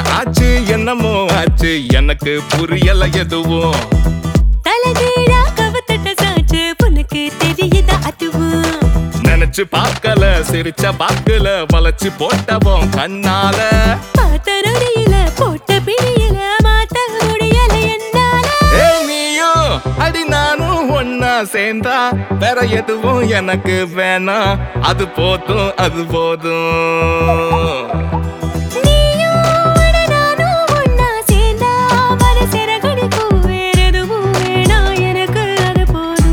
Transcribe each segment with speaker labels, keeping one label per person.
Speaker 1: ஆச்சு என்னமோ ஆச்சு எனக்கு புரியல எதுவும்
Speaker 2: தலைகீழா கவுத்துட்ட சாச்சு உனக்கு தெரியுதா அதுவும்
Speaker 1: நினைச்சு பார்க்கல சிரிச்ச பாக்கல வளைச்சு போட்டவோம் கண்ணால
Speaker 2: பார்த்த நொடியில போட்ட பிடியில மாத்த முடியல என்னால
Speaker 1: ஏ நீயும் அடி நானும் ஒன்னா சேர்ந்தா வேற எதுவும் எனக்கு வேணாம் அது போதும் அது போதும்
Speaker 2: நீயும் அட நானும் ஒண்ணா சேர்ந்தா மனசிற கடிக்கும் வேற எதுவும் வேணாம் எனக்கு அது போதும்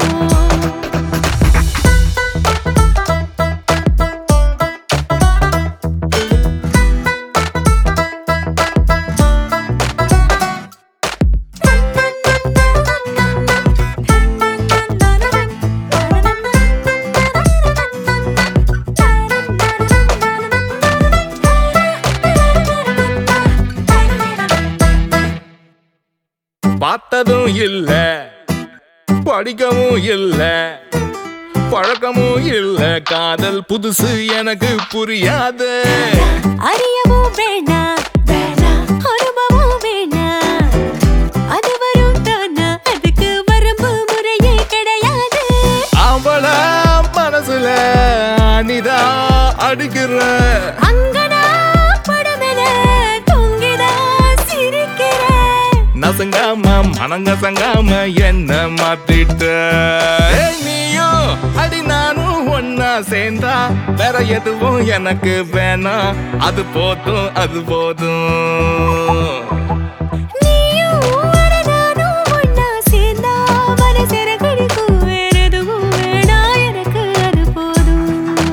Speaker 1: பார்த்ததும் இல்ல படிக்கவும் இல்ல பழக்கமும் இல்ல காதல் புதுசு எனக்கு புரியாது
Speaker 2: அறியவும் வேணாம் வேணாம் அனுபவம் வேணாம் அது வரும் தானா அதுக்கு வரம்பு முறையே கிடையாது
Speaker 1: அவள மனசுல அனிதா அடிக்கிற
Speaker 2: அங்கனா படமென தொங்கிதா சிரிக்கிறேன்
Speaker 1: நசங்காம மனங்கசங்காம என்ன மாத்திட்ட ஏய், நீயும் அடி நானும் ஒன்னா சேர்ந்தா வேற எதுவும் எனக்கு வேணாம் அது போதும் அது போதும்
Speaker 2: நீயும் அட நானும் ஒண்ணா சேர்ந்தா மனசிற கடிக்கும் வேற எதுவும் வேணாம் எனக்கு அது போதும்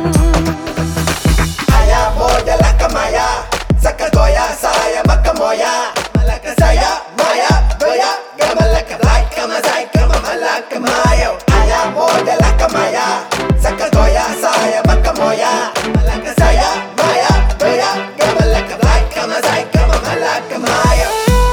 Speaker 3: Aya moja laka maya Saka goya saya maka moya Malaka saya maya goya Gama laka zai kama zai kama malaka mayo Aya moja laka maya Saka goya saya maka moya Malaka saya maya goya Gama laka zai kama zai kama malaka mayo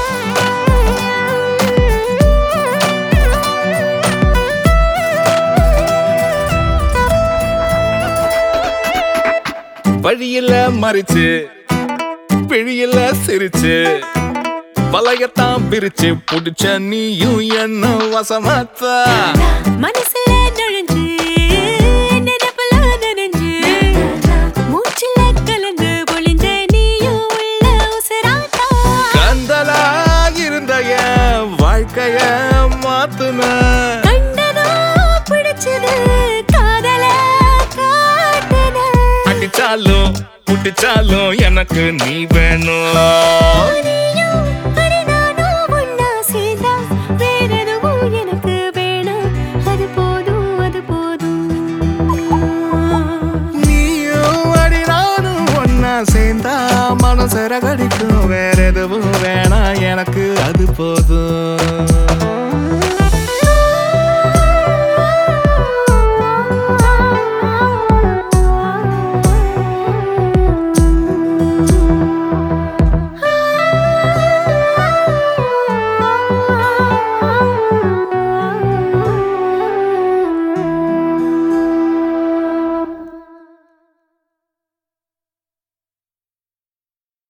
Speaker 1: வழியில மறிச்சு பிழியில சிரிச்சு வலையத்தான் பிரிச்சு புடிச்ச நீயும் என்ன வசமாத்தா
Speaker 2: மனசுல நுழைஞ்சு நினைப்புல நனைஞ்சு மூச்சுல கலந்து பொழிஞ்ச நீயும் உள்ள உசராட்டா
Speaker 1: கந்தலா இருந்த என் வாழ்க்கைய மாத்துன
Speaker 2: கண்டதோ பிடிச்சது காதல காட்டுன
Speaker 1: அடிச்சாலும் புட்டிச்சாலும் எனக்கு நீ வேணும்
Speaker 2: நீயும் அட நானும் ஒண்ணா சேர்ந்தா வேற எதுவும் எனக்கு வேணாம் அது போதும் அது போதும்
Speaker 1: நீயும் அடி நானும் ஒன்னா சேர்ந்தா மனசர கடிக்கும் வேற எதுவும் வேணாம் எனக்கு அது போதும்